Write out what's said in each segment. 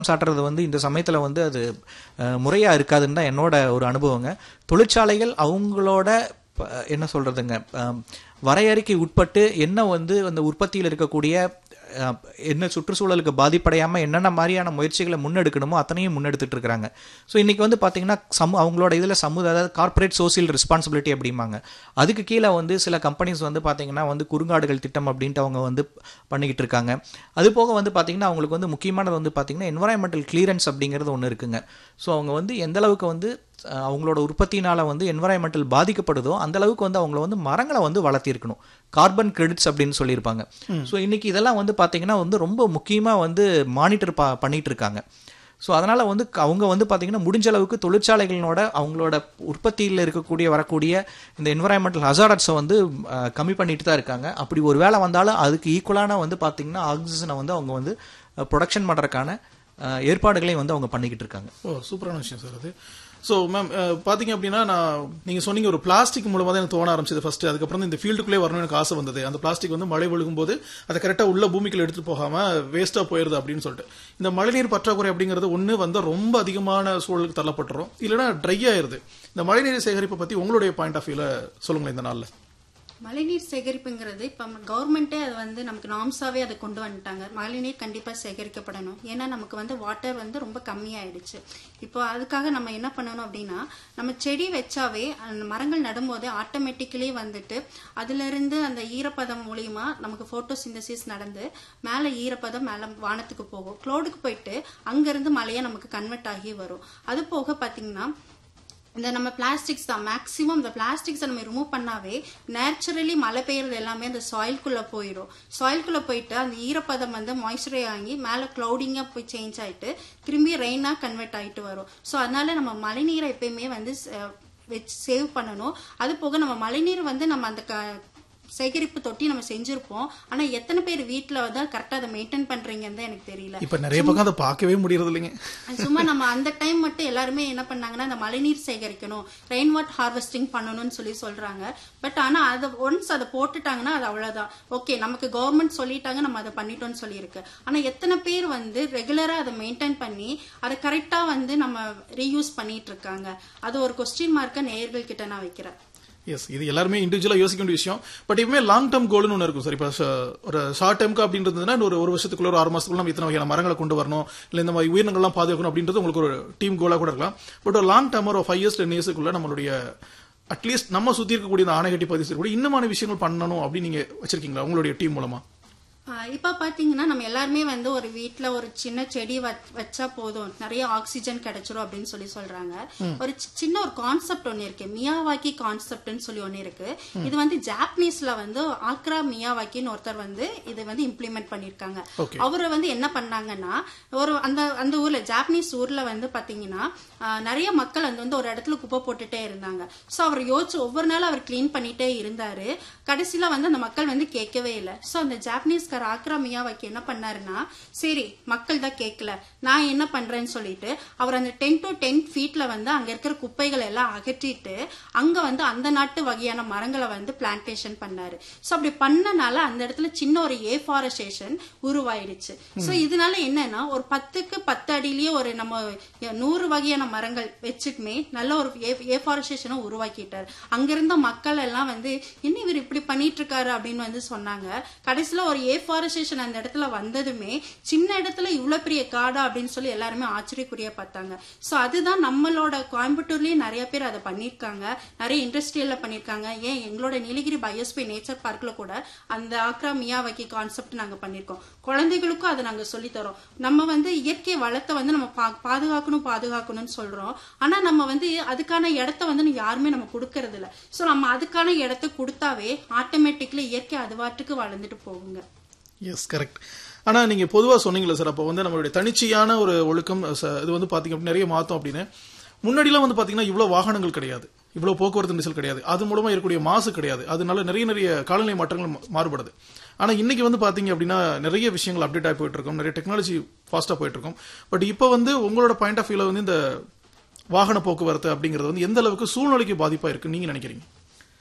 சாட்டுறது வந்து இந்த சமயத்தில் வந்து அது அஹ், முறையா இருக்காதுன்னு தான் என்னோட ஒரு அனுபவங்க தொழிற்சாலைகள் அவங்களோட ப- என்ன சொல்றதுங்க அஹ், வரையறைக்கு உட்பட்டு என்ன வந்து அந்த உற்பத்தியில் இருக்கக்கூடிய அஹ், என்ன சுற்றுச்சூழலுக்கு பாதிப்படையாம என்னென்ன மாதிரியான முயற்சிகளை முன்னெடுக்கணுமோ அத்தனையும் முன்னெடுத்துட்டு இருக்காங்க ஸோ இன்னைக்கு வந்து பாத்தீங்கன்னா சமு அவங்களோட இதில் சமூக அதாவது கார்ப்பரேட் சோசியல் ரெஸ்பான்சிபிலிட்டி அப்படிம்பாங்க அதுக்கு கீழே வந்து சில கம்பெனிஸ் வந்து பாத்தீங்கன்னா வந்து குறுங்காடுகள் திட்டம் அப்படின்ட்டு அவங்க வந்து பண்ணிக்கிட்டு இருக்காங்க அது போக வந்து பாத்தீங்கன்னா அவங்களுக்கு வந்து முக்கியமானது வந்து பாத்தீங்கன்னா என்வரான்மெண்டல் கிளியரன்ஸ் அப்படிங்கிறது ஒன்று இருக்குங்க ஸோ அவங்க வந்து எந்த அளவுக்கு வந்து அஹ், அவங்களோட உற்பத்தினால வந்து என்வரான்மெண்டல் பாதிக்கப்படுதோ அந்த அளவுக்கு வந்து அவங்கள வந்து மரங்களை வந்து வளர்த்திருக்கணும் கார்பன் கிரெடிட்ஸ் அப்படின்னு சொல்லியிருப்பாங்க ஸோ இன்னைக்கு இதெல்லாம் வந்து பாத்தீங்கன்னா வந்து ரொம்ப முக்கியமா வந்து மானிட்டர் பா பண்ணிட்டு இருக்காங்க ஸோ அதனால் வந்து க- அவங்க வந்து பார்த்திங்கன்னா முடிஞ்ச அளவுக்கு தொழிற்சாலைகளோட அவங்களோட உற்பத்தியில் இருக்கக்கூடிய வரக்கூடிய இந்த என்வரான்மெண்டல் ஹசார்ட்ஸை வந்து அஹ், கம்மி பண்ணிட்டு தான் இருக்காங்க அப்படி ஒரு வேளை வந்தாலும் அதுக்கு ஈக்குவலான வந்து பார்த்திங்கன்னா ஆக்சிஜனை வந்து அவங்க வந்து ப்ரொடக்ஷன் பண்ணுறதுக்கான ஏற்பாடுகளையும் வந்து அவங்க பண்ணிக்கிட்டு இருக்காங்க ஓ சூப்பரான விஷயம் சார் அது ஸோ மேம் பாத்தீங்க அப்படின்னா நான் நீங்க சொன்னீங்க ஒரு பிளாஸ்டிக் மூலமா தான் எனக்கு தோண ஆரம்பிச்சது ஃபர்ஸ்ட் அதுக்கப்புறம் இந்த ஃபீல்டுக்குள்ளே வரணும்னு எனக்கு ஆசை வந்தது அந்த பிளாஸ்டிக் வந்து மழை விழுகும் போது அதை கரெக்டா உள்ள பூமிக்குள்ள எடுத்துட்டு போகாம வேஸ்டா போயிருது அப்படின்னு சொல்லிட்டு இந்த மழைநீர் பற்றாக்குறை அப்படிங்கிறது ஒண்ணு வந்து ரொம்ப அதிகமான சூழலுக்கு தள்ளப்பட்டுரும் இல்லைன்னா ட்ரை ஆயிருது இந்த மழைநீர் சேகரிப்பை பத்தி உங்களுடைய பாயிண்ட் ஆஃப் வியூல சொல்லுங்களேன் இந்த நாள்ல மழைநீர் சேகரிப்புங்கிறது இப்போ கவர்மெண்ட்டே அது வந்து நமக்கு நாம்ஸாவே அதை கொண்டு வந்துட்டாங்க மழைநீர் கண்டிப்பா சேகரிக்கப்படணும் ஏன்னா நமக்கு வந்து வாட்டர் வந்து ரொம்ப கம்மியாயிடுச்சு இப்போ அதுக்காக நம்ம என்ன பண்ணணும் அப்படின்னா நம்ம செடி வச்சாவே அந்த மரங்கள் நடும்போது ஆட்டோமேட்டிக்கலி வந்துட்டு அதுல இருந்து அந்த ஈரப்பதம் மூலியமா நமக்கு போட்டோசிந்தசிஸ் நடந்து மேல ஈரப்பதம் மேல வானத்துக்கு போகும் க்ளோடுக்கு போயிட்டு அங்கிருந்து மழையா நமக்கு கன்வெர்ட் ஆகி வரும் அது போக பாத்தீங்கன்னா இந்த நம்ம பிளாஸ்டிக்ஸ் தான் மேக்ஸிமம் இந்த பிளாஸ்டிக்ஸை நம்ம ரிமூவ் பண்ணாவே நேச்சுரலி மழை பெய்யறது எல்லாமே அந்த சாயில்குள்ள போயிடும் சாயில்குள்ள போயிட்டு அந்த ஈரப்பதம் வந்து மாய்ஸ்சரை ஆகி மேலே க்ளௌடிங்காக போய் சேஞ்ச் ஆயிட்டு திரும்பி ரெயினாக கன்வெர்ட் ஆயிட்டு வரும் ஸோ அதனால நம்ம மழைநீரை எப்பயுமே வந்து அஹ், வச்சு சேவ் பண்ணணும் அது போக நம்ம மழைநீர் வந்து நம்ம அந்த க சேகரிப்பு தொட்டி நம்ம செஞ்சிருப்போம் ஆனா எத்தனை பேர் வீட்ல வந்து கரெக்டா அதை மெயின்டைன் பண்றீங்கன்னு தான் எனக்கு தெரியல இப்ப நிறைய பக்கம் அதை பார்க்கவே முடியறது இல்லைங்க சும்மா நம்ம அந்த டைம் மட்டும் எல்லாருமே என்ன பண்ணாங்கன்னா அந்த மழைநீர் சேகரிக்கணும் ரெயின் வாட்டர் ஹார்வெஸ்டிங் பண்ணணும்னு சொல்லி சொல்றாங்க பட் ஆனா அதை ஒன்ஸ் அதை போட்டுட்டாங்கன்னா அது அவ்வளவுதான் ஓகே நமக்கு கவர்மெண்ட் சொல்லிட்டாங்க நம்ம அதை பண்ணிட்டோம்னு சொல்லியிருக்கு ஆனா எத்தனை பேர் வந்து ரெகுலரா அதை மெயின்டைன் பண்ணி அதை கரெக்டா வந்து நம்ம ரீயூஸ் பண்ணிட்டு இருக்காங்க அது ஒரு கொஸ்டின் மார்க்கை நேயர்கள் கிட்ட நான் வைக்கிறேன் எஸ் இது எல்லாருமே இண்டிவிஜுவலா யோசிக்க வேண்டிய விஷயம் பட் எப்பவுமே லாங் டேர்ம் கோல்னு ஒன்று இருக்கும் சார் இப்போ ஒரு ஷார்ட் டைம்க்கு அப்படின்றதுனா ஒரு ஒரு வருஷத்துக்குள்ள ஒரு ஆறு மாசத்துக்குள்ள நம்ம இத்தனை வகையான மரங்களை கொண்டு வரணும் இல்ல இந்த மாதிரி உயிரினங்கள்லாம் பாதுகாக்கணும் அப்படின்றது உங்களுக்கு ஒரு டீம் கோலா கூட இருக்கலாம் பட் ஒரு லாங் டேர்ம் ஒரு ஃபைவ் இயர்ஸ் டென் இயர்ஸ்க்குள்ள நம்மளுடைய அட்லீஸ்ட் நம்ம சுத்தி இருக்கக்கூடிய இந்த ஆணைகட்டி பதிவு செய்யக்கூடிய இன்னமான விஷயங்கள் பண்ணணும் அப்படின்னு நீங்க வச்சிருக்கீங்களா உங்களுடைய டீம் மூலமா ஆஹ் இப்ப பாத்தீங்கன்னா நம்ம எல்லாருமே வந்து ஒரு வீட்ல ஒரு சின்ன செடி வச்- வச்சா போதும் நிறைய ஆக்சிஜன் கிடைச்சிரும் அப்படின்னு சொல்லி சொல்றாங்க ஒரு சி- சின்ன ஒரு கான்செப்ட் ஒன்னு இருக்கு மியாவாக்கி கான்செப்ட்னு சொல்லி ஒன்னு இருக்கு இது வந்து ஜாப்பனீஸ்ல வந்து ஆக்ரா மியாவாக்கின்னு ஒருத்தர் வந்து இது வந்து இம்ப்ளிமெண்ட் பண்ணிருக்காங்க Okay. அவரை வந்து என்ன பண்ணாங்கன்னா ஒரு அந்த அந்த ஊர்ல ஜாப்பனீஸ் ஊர்ல வந்து பாத்தீங்கன்னா ஆஹ் நிறைய மக்கள் வந்து வந்து ஒரு இடத்துல குப்பை போட்டுட்டே இருந்தாங்க சோ அவர் யோசிச்சு ஒவ்வொரு நாளும் அவர் க்ளீன் பண்ணிட்டே இருந்தாரு கடைசியில வந்து அந்த மக்கள் வந்து கேட்கவே இல்லை சோ அந்த ஜாப்பனீஸ்கார ஆக்ரா மியாவாக்கி என்ன பண்ணாருன்னா சரி மக்கள் தான் கேட்கல நான் என்ன பண்றேன்னு சொல்லிட்டு அவர் அந்த டென் டு டென் ஃபீட்ல வந்து அங்க இருக்கிற குப்பைகளை எல்லாம் அகற்றிட்டு அங்க வந்து அந்த நாட்டு வகையான மரங்களை வந்து பிளான்டேஷன் பண்ணாரு சோ அப்படி பண்ணனால அந்த இடத்துல சின்ன ஒரு ஏஃபாரஸ்டேஷன் உருவாயிடுச்சு சோ இதனால என்னன்னா ஒரு பத்துக்கு பத்து அடியிலேயே ஒரு நம்ம நூறு வகையான மரங்கள் வச்சுட்டுமே நல்ல ஒரு ஏஃபாரஸ்டேஷனை உருவாக்கிட்டாரு அங்கிருந்த மக்கள் எல்லாம் வந்து என்ன இவர் இப்படி பண்ணிட்டு இருக்காரு அப்படின்னு வந்து சொன்னாங்க கடைசியில ஒரு ஏஃபாரஸ்டேஷன் அந்த இடத்துல வந்ததுமே சின்ன இடத்துல இவ்வளவு பெரிய காடா அப்படின்னு சொல்லி எல்லாருமே ஆச்சரியக்குரிய பார்த்தாங்க சோ அதுதான் நம்மளோட கோயம்புத்தூர்லயே நிறைய பேர் அதை பண்ணிருக்காங்க நிறைய இண்டஸ்ட்ரியல்ல பண்ணிருக்காங்க ஏன் எங்களோட நீலகிரி பயோஸ்பி நேச்சர் பார்க்ல கூட அந்த ஆக்ரா மியாவாக்கி கான்செப்ட் நாங்க பண்ணிருக்கோம் குழந்தைகளுக்கும் அதை நாங்க சொல்லி தரோம் நம்ம வந்து இயற்கை வளத்தை வந்து நம்ம பா- பாதுகாக்கணும் பாதுகாக்கணும்னு சொல்றோம் ஆனா நம்ம வந்து அதுக்கான இடத்த வந்து யாருமே நம்ம கொடுக்கறது இல்ல சோ நம்ம அதுக்கான இடத்த கொடுத்தாவே ஆட்டோமேட்டிக்லி இயற்கை அதுவாட்டுக்கு வளர்ந்துட்டு போகுங்க எஸ் கரெக்ட் ஆனா நீங்க பொதுவா சொன்னீங்களே சார் அப்போ வந்து நம்மளுடைய தனிச்சையான ஒரு ஒழுக்கம் ச- இது வந்து பாத்தீங்க அப்படின்னா நிறைய மாத்தம் அப்படின்னு முன்னாடிலாம் வந்து பாத்தீங்கன்னா இவ்வளவு வாகனங்கள் கிடையாது இவ்வளவு போக்குவரத்து நெரிசல் கிடையாது அது மூலமா இருக்கக்கூடிய மாசு கிடையாது அதனால நிறைய நிறைய காலநிலை மாற்றங்கள் மா- மாறுபடுது ஆனா இன்னைக்கு வந்து பாத்தீங்க அப்படின்னா நிறைய விஷயங்கள் அப்டேட் ஆகி போயிட்டு இருக்கும் நிறைய டெக்னாலஜி ஃபாஸ்டா போயிட்டு இருக்கும் பட் இப்போ வந்து உங்களோட பாயிண்ட் ஆஃப் வியூல வந்து இந்த வாகன போக்குவரத்து அப்படிங்கிறது வந்து எந்த அளவுக்கு சூழ்நிலைக்கு பாதிப்பா இருக்குன்னு நீங்க நினைக்கிறீங்க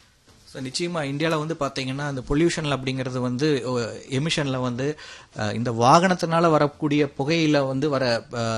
So, நிச்சயமா இந்தியால வந்து பாத்தீங்கன்னா அந்த பொல்யூஷன் அப்படிங்கிறது வந்து எமிஷன்ல வந்து அஹ், இந்த வாகனத்தினால வரக்கூடிய புகையில வந்து வர அஹ்,